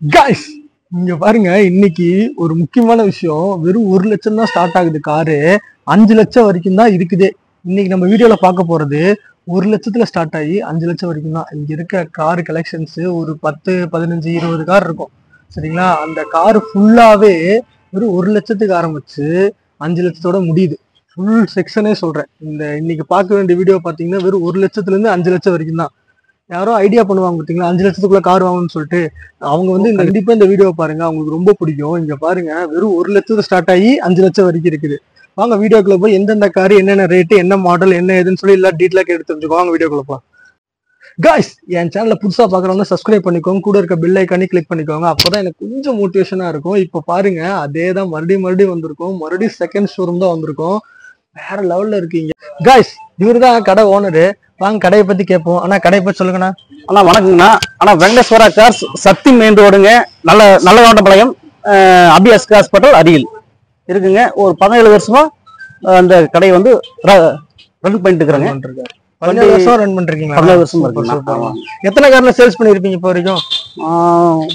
Guys இங்க பாருங்க இன்னைக்கு ஒரு முக்கியமான விஷயம் வெறும் ஒரு லட்சம் தான் ஸ்டார்ட் ஆகுது காரு அஞ்சு லட்சம் வரைக்கும் தான் இருக்குதே இன்னைக்கு நம்ம வீடியோல பார்க்க போறது ஒரு லட்சத்துல ஸ்டார்ட் ஆகி அஞ்சு லட்சம் வரைக்கும் தான் இங்க இருக்க கார் கலெக்ஷன்ஸ் ஒரு பத்து பதினஞ்சு இருபது கார் இருக்கும் சரிங்களா அந்த கார் ஃபுல்லாவே வெறும் ஒரு லட்சத்துக்கு ஆரம்பிச்சு அஞ்சு லட்சத்தோட முடியுது ஃபுல் செக்ஷனே சொல்றேன் இந்த இன்னைக்கு பார்க்க வேண்டிய வீடியோ பாத்தீங்கன்னா வெறும் ஒரு லட்சத்துல இருந்து அஞ்சு லட்சம் வரைக்கும் தான் யாரோ ஐடியா பண்ணுவாங்க பார்த்தீங்களா அஞ்சு லட்சத்துக்குள்ள கார் வாங்கணும்னு சொல்லிட்டு அவங்க வந்து இந்த கண்டிப்பா இந்த வீடியோ பாருங்க அவங்களுக்கு ரொம்ப பிடிக்கும் இங்க பாருங்க வெறும் ஒரு லட்சத்துல ஸ்டார்ட் ஆகி அஞ்சு லட்சம் வரைக்கும் இருக்குது வாங்க வீடியோக்குள்ள போய் எந்தெந்த கார் என்னென்ன ரேட்டு என்ன மாடல் என்ன ஏதுன்னு சொல்லி எல்லாம் டீட்டெயிலாக கேட்டு தெரிஞ்சுக்கோ வாங்க வீடியோக்குள்ள போலாம் காய்ஸ் என் சேனலை புதுசா பாக்குறவங்க சப்ஸ்கிரைப் பண்ணிக்கோங்க கூட இருக்க பெல் ஐக்கானி கிளிக் பண்ணிக்கோங்க அப்பதான் எனக்கு கொஞ்சம் மோட்டிவேஷனா இருக்கும் இப்போ பாருங்க அதே தான் மறுபடியும் மறுபடியும் வந்திருக்கும் மறுபடியும் செகண்ட் ஷோரூம் தான் வந்திருக்கும் வேற லெவல்ல இருக்கீங்க காய்ஸ் இவரு தான் கடை ஓனரு வாங்க கடையை பத்தி கேட்போம் ஆனா கடையை பத்தி சொல்லுங்கண்ணா அண்ணா வணக்கங்கண்ணா அண்ணா வெங்கடேஸ்வரா கார்ஸ் சக்தி மெயின் ரோடுங்க நல்ல நல்லவாண்டபாளையம் அபியாஸ் ஹாஸ்பிட்டல் அருகில் இருக்குங்க ஒரு பதினேழு வருஷமா அஹ், அந்த கடையை வந்து ரன் பண்ணிட்டு இருக்கிறேங்க பண்றாரு. பதினேழு வருஷம் ரன் பண்றீங்க பதினேழு வருஷம் Super, இருக்குண்ணா. super. ஆமா. எத்தனை கார்ல சேல்ஸ் பண்ணிருப்பீங்க இப்போ வரைக்கும் ஆஹ்,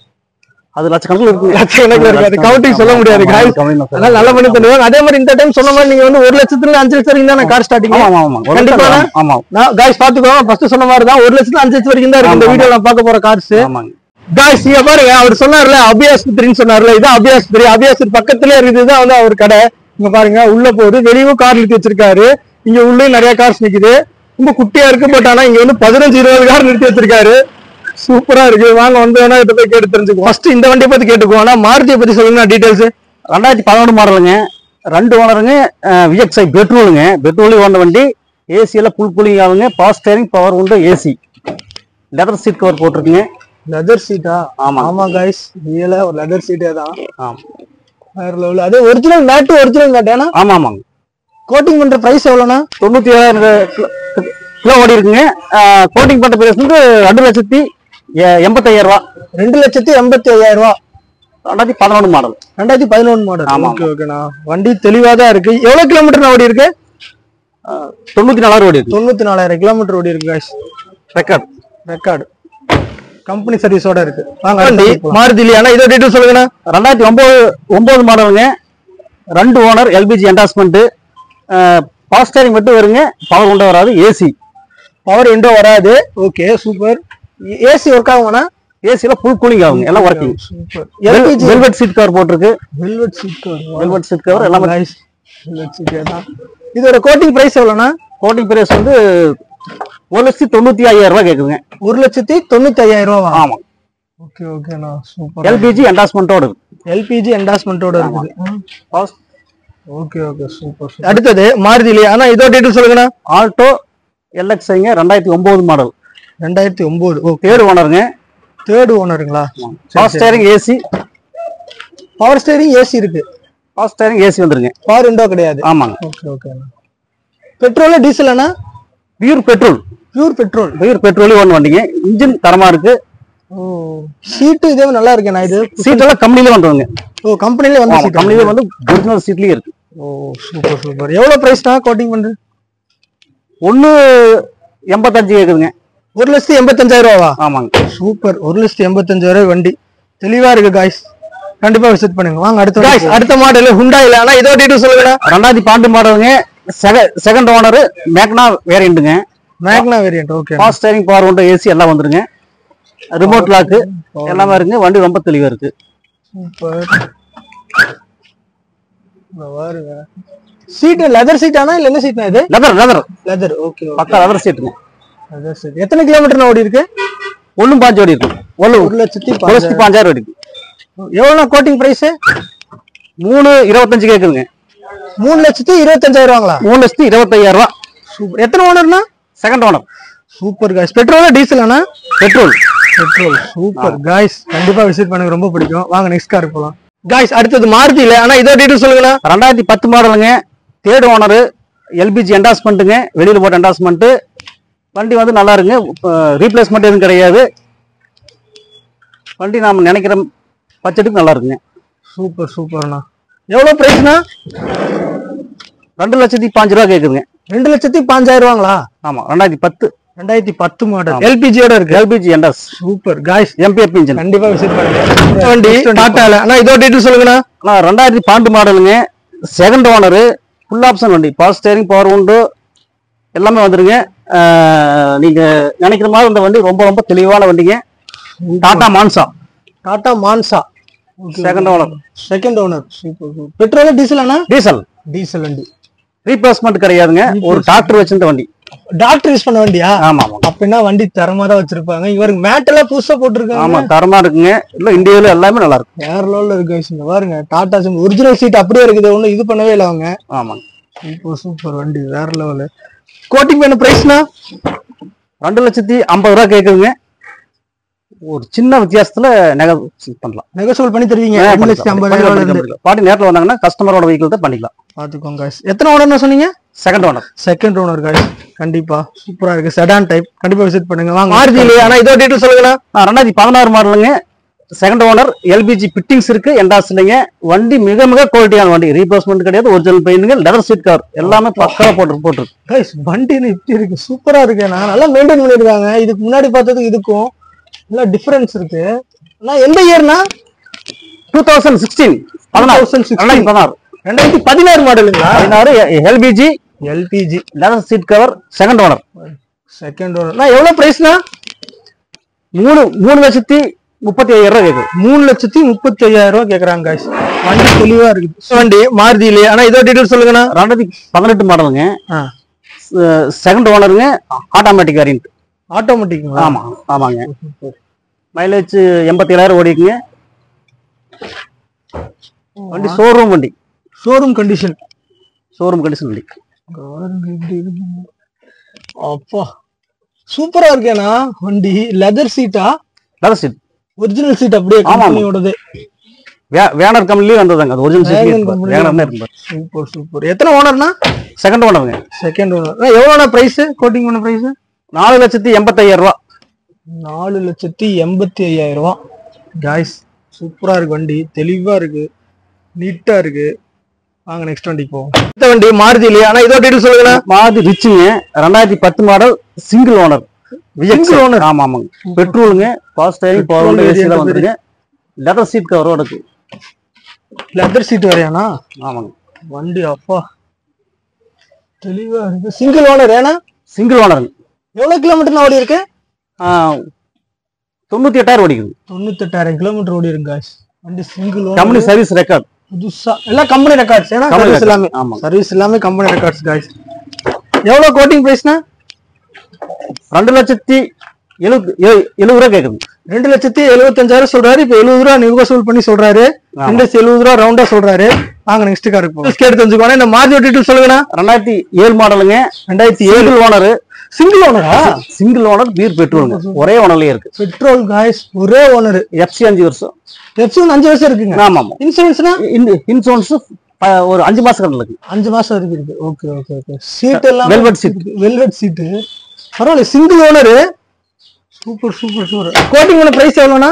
அது லட்சக்கணக்கில் இருக்குங்க லட்சக்கணக்கில் இருக்கு. அது counting சொல்ல முடியாது, guys. அதனால நல்ல பண்ணி தருவாங்க அதே மாதிரி இந்த டைம் சொன்ன மாதிரி நீங்க வந்து ஒரு லட்சத்துல இருந்து அஞ்சு லட்சம் வரைக்கும் தான் கார் ஸ்டார்டிங் ஆமா ஆமா ஆமா ஒரு கண்டிப்பா லட்சம் ஆமா நான் காய்ஸ் பாத்துக்கோங்க ஃபர்ஸ்ட் சொன்ன மாதிரி தான் ஒரு லட்சத்துல அஞ்சு லட்சம் வரைக்கும் தான் இருக்கு இந்த ஆமா, வீடியோ நான் பார்க்க போற கார்ஸ் ஆமாங்க காய்ஸ் நீங்க பாருங்க அவர் சொன்னார்ல அபியாஸ்பத்திரின்னு சொன்னார்ல இதான் அபியாஸ்பத்திரி அபியாஸ்பத்திரி பக்கத்துல இருக்குது தான் வந்து அவர் கடை இங்க பாருங்க உள்ள போகுது வெளியும் கார் நிறுத்தி வச்சிருக்காரு இங்க உள்ளே நிறைய கார்ஸ் நிக்குது ரொம்ப குட்டியா இருக்கு பட் ஆனா இங்க வந்து பதினஞ்சு இருபது கார் நிறுத்தி வச்சிருக்காரு சூப்பரா இருக்கு வாங்க வந்து வேணா இதை போய் கேட்டு தெரிஞ்சுக்குவோம் ஃபர்ஸ்ட் இந்த வண்டியை பத்தி கேட்டுக்குவோம் ஆனா மாருதியை பத்தி சொல்லுங்க டீடைல்ஸ் ரெண்டாயிரத்தி பதினொன்று மாடலுங்க ரெண்டு ஓனருங்க விஎக்ஸ்ஐ பெட்ரோலுங்க பெட்ரோலி ஓன வண்டி ஏசியில் ஃபுல் கூலிங் ஆகுங்க பவர் ஸ்டேரிங் பவர் உண்டு ஏசி லெதர் சீட் கவர் போட்டிருக்குங்க லெதர் சீட்டா ஆமா ஆமா காய்ஸ் ரியலா ஒரு லெதர் சீட்டே தான் ஆமா வேற லெவல் அது ஒரிஜினல் மேட்டு ஒரிஜினல் மேட் ஏன்னா ஆமா ஆமாங்க கோட்டிங் பண்ற பிரைஸ் எவ்வளோண்ணா தொண்ணூத்தி ஏழாயிரம் கிலோ- கிலோ ஓடி இருக்குங்க கோட்டிங் பண்ண பிரைஸ் வந்து ரெண்டு லட்சத்தி எ- எண்பத்தையாயிரம் ரூபா ரெண்டு லட்சத்தி எண்பத்தி ஐயாயிரம் ரூபா ரெண்டாயிரத்தி பதினொன்று மாடல் ரெண்டாயிரத்தி பதினொன்று மாடல் ஆமா, ஓகே ஓகேண்ணா வண்டி தெளிவா தான் இருக்கு எவ்வளவு கிலோமீட்டர் ஓடி இருக்கு தொண்ணூத்தி நாலாயிரம் ஓடி இருக்கு தொண்ணூத்தி நாலாயிரம் கிலோமீட்டர் ஓடி இருக்கு guys ரெக்கார்ட் ரெக்கார்டு கம்பெனி சர்வீஸோட இருக்கு வாங்க வண்டி மாருதி இல்லையா அண்ணா இதோ டீட்டெயில் சொல்லுங்கண்ணா ரெண்டாயிரத்தி ஒன்பது ஒன்பது மாடலுங்க ரெண்டு owner LPG endorsement power steering மட்டும் வருங்க பவர் உண்டா வராது ஏசி பவர் விண்டோ வராது ஓகே சூப்பர் ஏசி ஒர்க் ஆகுமாண்ணா ஏசியில் ஃபுல் கூலிங் ஆகுங்க எல்லாம் working super LPG velvet seat cover போட்டிருக்கு velvet seat velvet seat cover எல்லாமே guys வெல்வெட் சீட் தான் இதோட கோட்டிங் பிரைஸ் எவ்வளோண்ணா கோட்டிங் பிரைஸ் வந்து ஒரு லட்சத்தி தொண்ணூத்தி ஐயாயிரம் ரூபாய் கேக்குதுங்க ஒரு லட்சத்தி தொண்ணூத்தி ஐயாயிரம் ரூபாவா ஆமா ஓகே ஓகேண்ணா சூப்பர் எல்பிஜி என்டாஸ்மெண்ட்டோட இருக்கு எல்பிஜி என்டாஸ்மெண்ட்டோட இருக்குது Power ஓகே ஓகே சூப்பர் அடுத்தது மாருதி இல்லையா அண்ணா இதோ டீட்டெயில் சொல்லுங்கண்ணா ஆல்டோ எல்எக்ஸ்ஐங்க ரெண்டாயிரத்தி ஒன்பது மாடல் ரெண்டாயிரத்தி ஒன்பது ஓகே பேர் ஓனருங்க தேர்ட் ஓனருங்களா power steering AC power steering AC இருக்கு பவர் ஸ்டேரிங் ஏசி வந்துருங்க பவர் விண்டோ கிடையாது ஆமாங்க ஓகே ஓகே பெட்ரோல் டீசல் அண்ணா pure petrol pure petrol pure பெட்ரோலி ஒன்று வண்டிங்க இன்ஜின் தரமா இருக்கு ஓ சீட்டு இதே நல்லா இருக்கேண்ணா இது சீட் எல்லாம் கம்பெனில வந்துருங்க ஓ கம்பெனில வந்து சீட் கம்பெனில வந்து ஒரிஜினல் சீட்லயே இருக்கு ஓ சூப்பர் சூப்பர் எவ்வளவு பிரைஸ்னா கோட்டிங் பண்றது ஒண்ணு எண்பத்தஞ்சு கேக்குதுங்க ஒரு லட்சத்தி எண்பத்தஞ்சாயிரம் ரூபாவா ஆமாங்க சூப்பர் ஒரு லட்சத்தி எண்பத்தஞ்சாயிரம் ரூபாய் வண்டி தெளிவா இருக்கு காய்ஸ் கண்டிப்பா விசிட் பண்ணுங்க வாங்க அடுத்த காய்ஸ் அடுத்த மாடல் ஹுண்டா இல்ல ஆனா இதோ டீட்டெயில் சொல்லுங்கண்ணா ரெண்டாயிரத்தி பன்னெண்டு மாடலுங்க செகண்ட் ஓனர் மேக்னா வேரியண்ட்டுங்க Magna variant okay power steering power உண்டு ஏசி எல்லாம் வந்துருங்க ரிமோட் லாக்கு எல்லாமே இருக்குங்க வண்டி ரொம்ப தெளிவா இருக்கு சூப்பர் பாருங்க சீட் லெதர் சீட்டானா இல்ல என்ன சீட்னா இது லெதர் லெதர் லெதர் ஓகே பக்கா லெதர் சீட்டுங்க லெதர் சீட் எத்தனை கிலோமீட்டர் ஓடி இருக்கு ஒண்ணும் பாஞ்சு ஓடி இருக்கு ஒண்ணு ஒரு லட்சத்தி ஒரு லட்சத்தி பாஞ்சாயிரம் ஓடி இருக்கு எவ்வளவு கோட்டிங் பிரைஸ் மூணு இருபத்தஞ்சு கேக்குதுங்க மூணு லட்சத்தி இருபத்தஞ்சாயிரம் ரூபாங்களா மூணு லட்சத்தி இருபத்தையாயிரம் ரூபா சூப்பர் எத்தனை ஓனர்னா செகண்ட் ஓனர் சூப்பர் காய்ஸ் பெட்ரோலா டீசலானா பெட்ரோல் பெட்ரோல் சூப்பர் காய்ஸ் கண்டிப்பா விசிட் பண்ண ரொம்ப பிடிக்கும் வாங்க நெக்ஸ்ட் கார் போலாம் காய்ஸ் அடுத்தது மாருதி இல்ல ஆனா இதோ டீட்டெயில் சொல்லுங்கண்ணா ரெண்டாயிரத்தி பத்து மாடலுங்க தேர்ட் ஓனர் எல்பிஜி என்டாஸ்மெண்ட்டுங்க வெளியில போட்ட என்டாஸ்மெண்ட் வண்டி வந்து நல்லா இருங்க ரீப்ளேஸ்மெண்ட் எதுவும் கிடையாது வண்டி நாம நினைக்கிற பட்ஜெட்டுக்கு நல்லா இருக்குங்க சூப்பர் சூப்பர்ண்ணா எவ்வளவு பிரைஸ்னா ரெண்டு லட்சத்தி பாஞ்சு ரூபா கேக்குதுங்க ரெண்டு லட்சத்தி பாஞ்சாயிரம் ரூபாங்களா ஆமா ரெண்டாயிரத்தி பத்து ரெண்டாயிரத்தி பத்து மாடல் ஆமா. எல்பிஜியோட இருக்கு LPG NS super guys MPF engine கண்டிப்பா விசிட் பண்ணுங்க வண்டி டாட்டால அண்ணா இதோ டீட்டெயில் சொல்லுங்கண்ணா ஆனால் ரெண்டாயிரத்தி பன்னெண்டு மாடலுங்க செகண்ட் ஓனரு ஃபுல் ஆப்ஷன் வண்டி பவர் ஸ்டேரிங் பவர் உண்டு எல்லாமே வந்துருங்க ஆஹ் நீங்க நினைக்கிற மாதிரி இந்த வண்டி ரொம்ப ரொம்ப தெளிவான வண்டிங்க Tata Manza Tata Manza second owner second owner super super petrol diesel அண்ணா டீசல் டீசல் வண்டி ரீப்ளேஸ்மெண்ட் கிடையாதுங்க ஒரு டாக்டர் வச்சிருந்த வண்டி டாக்டர் யூஸ் பண்ண வண்டியா ஆமா ஆமா அப்படின்னா வண்டி தரமா தான் வச்சிருப்பாங்க இவருக்கு மேட் எல்லாம் புதுசா போட்டிருக்காங்க ஆமா தரமா இருக்குங்க இல்ல இந்தியாவில எல்லாமே நல்லா இருக்கு வேற லெவல்ல இருக்கு guys. இங்க பாருங்க டாடா சிம் ஒரிஜினல் சீட் அப்படியே இருக்குது ஒண்ணு இது பண்ணவே இல்லை அவங்க ஆமாங்க சூப்பர் சூப்பர் வண்டி வேற லெவலு கோட்டிங் பண்ண பிரைஸ்னா ரெண்டு லட்சத்தி ஐம்பது ரூபா கேக்குதுங்க ஒரு சின்ன வித்தியாசத்துல நெக பண்ணலாம் நெகோசியபிள் பண்ணி தருவீங்க ரெண்டு லட்சத்தி ஐம்பதாயிரம் ரூபாயில இருந்து பாட்டி நேரில் வந்தாங்கன்னா கஸ்டமரோட வெஹிக்கிள் தான் பண்ணிக்கலாம் பாத்துக்கோங்க guys. எத்தனை ஓனர்னு சொன்னீங்க second owner second owner guys கண்டிப்பா சூப்பரா இருக்கு செடான் டைப் கண்டிப்பா விசிட் பண்ணுங்க வாங்க மாருதி இல்லையா ஆனா இதோ டீட்டெயில் சொல்லுங்கண்ணா ரெண்டாயிரத்தி பதினாறு மாடலுங்க செகண்ட் ஓனர் எல்பிஜி பிட்டிங்ஸ் இருக்கு என்டாஸ் இல்லைங்க வண்டி மிக மிக குவாலிட்டியான வண்டி ரீப்ளேஸ்மெண்ட் கிடையாது ஒரிஜினல் பெயிண்டுங்க லெதர் சீட் கவர் எல்லாமே பக்காவா போட்டு போட்டுருக்கு கைஸ் வண்டி என்ன இப்படி இருக்கு சூப்பரா இருக்கு நான் நல்லா மெயின்டைன் பண்ணிருக்காங்க இதுக்கு முன்னாடி பார்த்ததுக்கு இதுக்கும் நல்லா டிஃபரன்ஸ் இருக்கு நான் எந்த இயர்னா டூ தௌசண்ட் சிக்ஸ்டீன் பதினாறு 2016. ரெண்டாயிரத்தி பதினாறு ரெண்டாயிரத்தி பதினாறு மாடலுங்களா பதினாறு LPG LPG leather seat cover second owner second owner நான் எவ்வளவு பிரைஸ்னா மூணு மூணு லட்சத்தி முப்பத்தி ஐயாயிரம் ரூபாய் கேக்குது மூணு லட்சத்தி முப்பத்தி ஐயாயிரம் ரூபாய் கேக்குறாங்க காய்ஸ் வண்டி தெளிவா இருக்குது வண்டி மாருதி இல்லையா ஆனா இதோ டீட்டெயில் சொல்லுங்கண்ணா ரெண்டாயிரத்தி பதினெட்டு மாடலுங்க ஆ செகண்ட் ஓனருங்க ஆட்டோமேட்டிக் வேரியன்ட் ஆட்டோமேட்டிக்குங்களா ஆமா ஆமாங்க மைலேஜ் எண்பத்தி ஏழாயிரம் ஓடிக்குங்க வண்டி ஷோரூம் வண்டி ஷோரூம் கண்டிஷன் ஷோரூம் கண்டிஷன் வண்டி அப்பா சூப்பரா இருக்கேனா வண்டி லெதர் சீட்டா லெதர் சீட் ஒரிஜினல் சீட் அப்படியே ஆமா. கம்பெனியோடது வேனர் கம்பெனிலேயே வந்ததாங்க அது ஒரிஜினல் Wagon சீட் company வேனர் இருக்கு சூப்பர் சூப்பர் எத்தனை ஓனர்னா செகண்ட் ஓனருங்க செகண்ட் ஓனர் எவ்வளோண்ணா பிரைஸ் கோட்டிங் பண்ண பிரைஸ் நாலு லட்சத்தி எண்பத்தையாயிரம் ரூபா நாலு லட்சத்தி எண்பத்தி ஐயாயிரம் ரூபா காய்ஸ் சூப்பரா இருக்கு வண்டி தெளிவா இருக்கு நீட்டா இருக்கு வாங்க நெக்ஸ்ட் வண்டிக்கு போவோம் அடுத்த வண்டி மாருதி இல்லையா ஆனா இதோ டீட்டெயில் சொல்லுங்கண்ணா மாதி ரிச்சுங்க ரெண்டாயிரத்தி பத்து model single owner Single owner? ஆமா ஆமாங்க பெட்ரோலுங்க past time Petrol power variant ஏசியில் வந்துருங்க லெதர் சீட் கவரோட இருக்கு லெதர் சீட் வரையாண்ணா ஆமாங்க வண்டி அப்பா தெளிவா இருக்கு சிங்கிள் ஓனர் ஏன்னா சிங்கிள் ஓனருங்க எவ்வளவு கிலோமீட்டர் ஓடி இருக்கு தொண்ணூத்தி எட்டாயிரம் ஓடிக்குது தொண்ணூத்தெட்டாயிரம் கிலோமீட்டர் ஓடி இருக்கு guys. வண்டி single company owner service record புதுசா எல்லாம் கம்பெனி ரெக்கார்ட்ஸ் ஏன்னா Company சர்வீஸ் records. எல்லாமே ஆமா. சர்வீஸ் எல்லாமே கம்பெனி ரெக்கார்ட்ஸ் காய்ஸ் எவ்வளவு கோட்டிங் பிரைஸ்னா ரெண்டு லட்சத்தி எழுபது எழு- எழுபது ரூபா கேக்குது ரெண்டு லட்சத்தி எழுபத்தஞ்சாயிரம் சொல்றாரு இப்ப எழுபது ரூபா நெகோசியபிள் பண்ணி சொல்றாரு ஆமா. ரெண்டு லட்சத்தி எழுபது ரூபா ரவுண்டா சொல்றாரு வாங்க நெக்ஸ்ட் காருக்கு போவோம் கேட்டு தெரிஞ்சுக்கோங்க இந்த மார்ஜி டீட்டெயில் சொல்லுங்கண்ணா ரெண்டாயிரத்தி ஏழு மாடலுங்க ரெண்டாயிரத்தி ஏழு ஏழு ஓனர் சிங்கிள் ஓனரா சிங்கிள் ஓனர் பீர் பெட்ரோலுங்க ஒரே ஓனர்லயே இருக்கு பெட்ரோல் காய்ஸ் ஒரே ஓனர் எஃப்சி அஞ்சு வருஷம் எப்சி அஞ்சு வருஷம் இருக்குங்க ஆமா ஆமா இன்சூரன்ஸ்னா இன்சூரன்ஸ் ஒரு அஞ்சு மாசம் கடன் இருக்கு அஞ்சு மாசம் இருக்கு இருக்கு ஓகே ஓகே ஓகே சீட் எல்லாம் Velvet seat. வெல்வெட் சீட்டு பரவாயில்ல single owner super super super quoting பண்ண பிரைஸ் எவ்வளோனா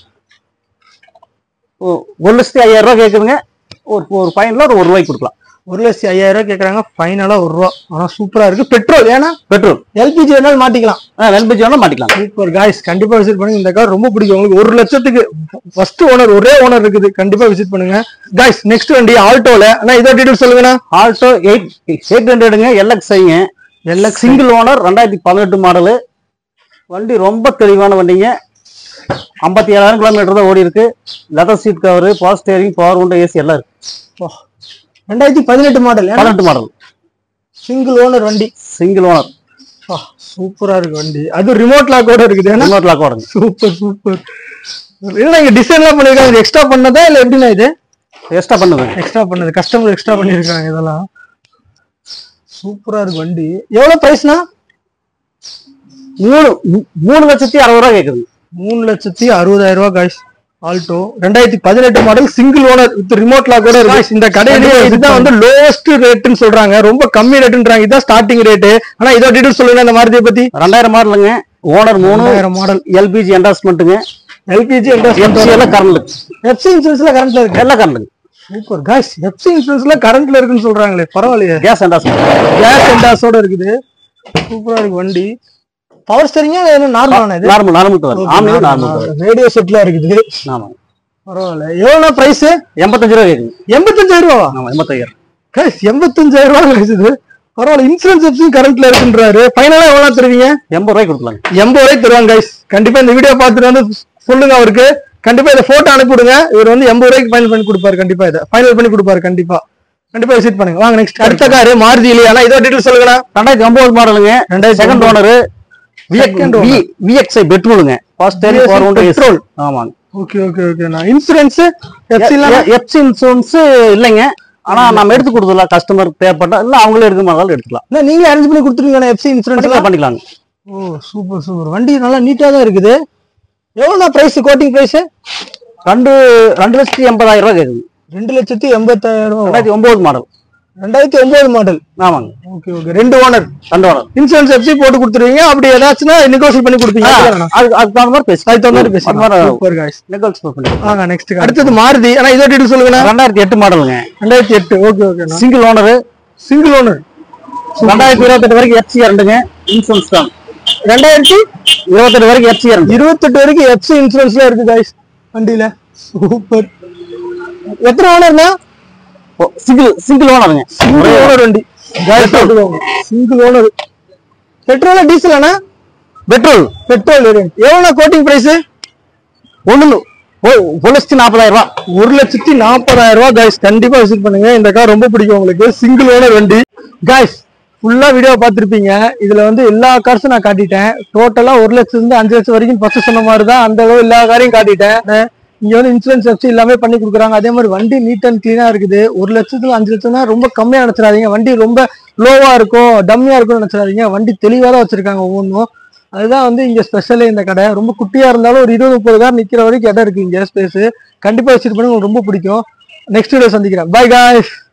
ஒ- ஒரு லட்சத்தி ஐயாயிரம் ரூபாய் கேக்குதுங்க ஒரு ஒரு பையன்ல ஒரு ஒரு ரூபாய்க்கு கொடுக்கலாம் ஒரு லட்சத்தி ஐயாயிரம் ரூபாய் கேக்குறாங்க ஃபைனலா ஒரு ரூபா ஆனா சூப்பரா இருக்கு பெட்ரோல் ஏன்னா பெட்ரோல் எல்பிஜி வேணாலும் மாட்டிக்கலாம் நெல்பஜி வேணா மாட்டிக்கலாம் சூப்பர் காய்ஸ் கண்டிப்பா விசிட் பண்ணுங்க இந்த கார் ரொம்ப பிடிக்கும் உங்களுக்கு ஒரு லட்சத்துக்கு ஃபர்ஸ்ட் ஓனர் ஒரே ஓனர் இருக்குது கண்டிப்பா விசிட் பண்ணுங்க காய்ஸ் நெக்ஸ்ட் வண்டி ஆல்டோல ஆனா இதோ டீடைல் சொல்லுங்கண்ணா ஆல்டோ எயிட் எயிட் ஹண்ட்ரடுங்க எல்எக்ஸ்ஐங்க எல்எக்ஸ் சிங்கிள் ஓனர் ரெண்டாயிரத்தி பதினெட்டு மாடலு வண்டி ரொம்ப தெளிவான வண்டிங்க ஐம்பத்தி ஏழாயிரம் கிலோமீட்டர் தான் ஓடி இருக்கு leather seat cover power steering power உண்டு ஏசி எல்லாம் இருக்கு ரெண்டாயிரத்தி பதினெட்டு மாடல் பதினெட்டு மாடல் சிங்கிள் ஓனர் வண்டி சிங்கிள் ஓனர் சூப்பரா இருக்கு வண்டி அது ரிமோட் லாக் கூட இருக்குது ஏன்னா ரிமோட் லாக் ஓடுங்க சூப்பர் சூப்பர் இல்ல இங்க டிசைன்லாம் பண்ணிருக்காங்க எக்ஸ்ட்ரா பண்ணதா இல்ல எப்படின்னா இது எக்ஸ்ட்ரா பண்ணுது எக்ஸ்ட்ரா பண்ணது கஸ்டமர் எக்ஸ்ட்ரா பண்ணிருக்காங்க இதெல்லாம் சூப்பரா இருக்கு வண்டி எவ்வளவு பிரைஸ்னா மூணு மூ- மூணு லட்சத்தி அறுபது ரூபா கேக்குது மூணு லட்சத்தி அறுபதாயிரம் ரூபாய் காய்ஸ் ஆல்டோ ரெண்டாயிரத்தி பதினெட்டு model single owner with remote lock கூட இருக்கு இந்த கடையிலேயே இதுதான் வந்து லோவஸ்ட் ரேட்னு சொல்றாங்க ரொம்ப கம்மி ரேட்ன்றாங்க இதுதான் ஸ்டார்டிங் ரேட் ஆனா இதோ டீடைல் சொல்லுங்க இந்த மாருதியை பத்தி ரெண்டாயிரம் மாடலுங்க ஓனர் மூணு மூணாயிரம் மாடல் எல்பிஜி என்டாஸ்மெண்ட்டுங்க எல்பிஜி எம்சி எல்லாம் கரண்ட் எஃப்சி இன்சூரன்ஸ்ல கரண்ட்ல இருக்கு எல்லாம் கரண்ட்டுங்க சூப்பர் காய்ஸ் எஃப்சி இன்சூரன்ஸ்ல கரண்ட்ல இருக்குன்னு சொல்றாங்களே பரவாயில்லையே கேஸ் என்டாஸ்மெண்ட் கேஸ் என்டாஸோட இருக்குது சூப்பரா இருக்கு வண்டி பவர் ஸ்டரிங்கா என்ன நார்மலான இது normal normal colour Omni normal colour radio செட்ல இருக்குது ஆமாங்க பரவாயில்ல எவ்வளவு பிரைஸ் எண்பத்தஞ்சு ரூபா கேக்குங்க எண்பத்தஞ்சாயிரம் ரூபா ஆமா எண்பத்தாயிரம் கைஸ் எண்பத்தஞ்சாயிரம் ரூபா guys இது பரவாயில்ல இன்சூரன்ஸ் ஆப்ஷன் கரண்ட்ல இருக்குன்றாரு ஃபைனலா எவ்வளவு தருவீங்க எண்பது ரூபாய்க்கு கொடுக்கலாங்க எண்பது ரூபாய்க்கு தருவாங்க கைஸ் கண்டிப்பா இந்த வீடியோ பார்த்துட்டு வந்து சொல்லுங்க அவருக்கு கண்டிப்பா இதை போட்டோ அனுப்பி விடுங்க இவர் வந்து எண்பது ரூபாய்க்கு ஃபைனல் பண்ணி கொடுப்பாரு கண்டிப்பா இதை ஃபைனல் பண்ணி கொடுப்பாரு கண்டிப்பா கண்டிப்பா விசிட் பண்ணுங்க வாங்க நெக்ஸ்ட் அடுத்த காரு மாருதி இல்லையா இதோ டீட்டெயில் சொல்லுங்க ரெண்டாயிரத்தி ஒன்பது மாடலுங்க ரெண்டாயிரத்தி second owner Second owner. VXI பெட்ரோலுங்க first time VXI for one petrol. ஆமாங்க ஓகே ஓகே ஓகே நான் இன்சூரன்ஸ் எஃப்சி எஃப்சி இன்சூரன்ஸ் இல்லைங்க ஆனா நம்ம எடுத்து கொடுத்துடலாம் கஸ்டமர் தேவைப்பட்டா இல்ல அவங்களே எடுக்க மாதிரி எடுத்துக்கலாம் நீங்களே அரேஞ்ச் பண்ணி கொடுத்துருவீங்க எஃப்சி இன்சூரன்ஸ் பண்ணிக்கலாம் பண்ணிக்கலாங்க ஓ சூப்பர் சூப்பர் வண்டி நல்லா நீட்டா தான் இருக்குது எவ்வளோண்ணா பிரைஸ் கோட்டிங் பிரைஸ் ரெண்டு ரெண்டு லட்சத்தி எண்பதாயிரம் ரூபாய் கேக்குது ரெண்டு லட்சத்தி எண்பத்தாயிரம் ரூபா ரெண்டாயிரத்தி ஒன்பது மாடல் ரெண்டாயிரத்தி ஒன்பது மாடல் ஆமாங்க ஓகே ஓகே ரெண்டு ஓனர் ரெண்டு ஓனர் இன்சூரன்ஸ் எஃப்சி போட்டு கொடுத்துருவீங்க அப்படி ஏதாச்சும்னா நெகோசியேட் பண்ணி கொடுப்பீங்க அதுக்கு அதுக்கு தகுந்த மாதிரி பேசி அதுக்கு தகுந்த மாதிரி பேசுங்க அது சூப்பர் காய்ஸ் நெகோசியேட் பண்ணிக்கலாம் வாங்க நெக்ஸ்ட் அடுத்தது மாருதி ஆனா இதோ டீட்டெயில் சொல்லுங்கண்ணா ரெண்டாயிரத்தி எட்டு மாடலுங்க ரெண்டாயிரத்தி எட்டு ஓகே ஓகேண்ணா சிங்கிள் ஓனர் சிங்கிள் ஓனர் ரெண்டாயிரத்தி இருபத்தெட்டு வரைக்கும் எஃப்சி ரெண்டுங்க இன்சூரன்ஸ் தான் ரெண்டாயிரத்தி இருபத்தெட்டு வரைக்கும் எஃப்சி ரெண்டு இருபத்தெட்டு வரைக்கும் எஃப்சி இன்சூரன்ஸ்ல இருக்கு காய்ஸ் வண்டியில சூப்பர் எத்தனை ஓனர்னா சிங்கிள் சிங்கிள் ஓனருங்க சிங்கிள் ஓனர் வண்டி சிங்கிள் ஓனர் பெட்ரோலா டீசலானா பெட்ரோல் பெட்ரோல் வேரியன்ட் எவ்வளோ கோட்டிங் பிரைஸ் ஒண்ணு ஒரு லட்சத்தி நாற்பதாயிரம் ரூபாய் ஒரு லட்சத்தி நாற்பதாயிரம் ரூபாய் காய்ஸ் கண்டிப்பா விசிட் பண்ணுங்க இந்த கார் ரொம்ப பிடிக்கும் உங்களுக்கு சிங்கிள் ஓனர் வண்டி காய்ஸ் ஃபுல்லா வீடியோ பார்த்திருப்பீங்க இதுல வந்து எல்லா கார்ஸும் நான் காட்டிட்டேன் டோட்டலா ஒரு லட்சம் இருந்து அஞ்சு லட்சம் வரைக்கும் ஃபர்ஸ்ட் சொன்ன மாதிரி தான் அந்த அளவு எல்லா காரையும் காட்டிட்டேன் அஹ் இங்க வந்து இன்சூரன்ஸ் வச்சு எல்லாமே பண்ணி கொடுக்குறாங்க அதே மாதிரி வண்டி நீட் அண்ட் கிளீனா இருக்குது ஒரு லட்சத்துல அஞ்சு லட்சம்னா ரொம்ப கம்மியா நினைச்சிடாதீங்க வண்டி ரொம்ப லோவா இருக்கும் டம்மியா இருக்கும்னு நினைச்சிடாதீங்க வண்டி தெளிவா தான் வச்சிருக்காங்க ஒவ்வொன்றும் அதுதான் வந்து இங்க ஸ்பெஷலே இந்த கடை ரொம்ப குட்டியா இருந்தாலும் ஒரு இருபது முப்பது கார் நிக்கிற வரைக்கும் இடம் இருக்கு இங்க ஸ்பேஸ் கண்டிப்பா விசிட் பண்ணி உங்களுக்கு ரொம்ப பிடிக்கும் நெக்ஸ்ட் வீடியோ சந்திக்கிறேன் பை காய்ஸ்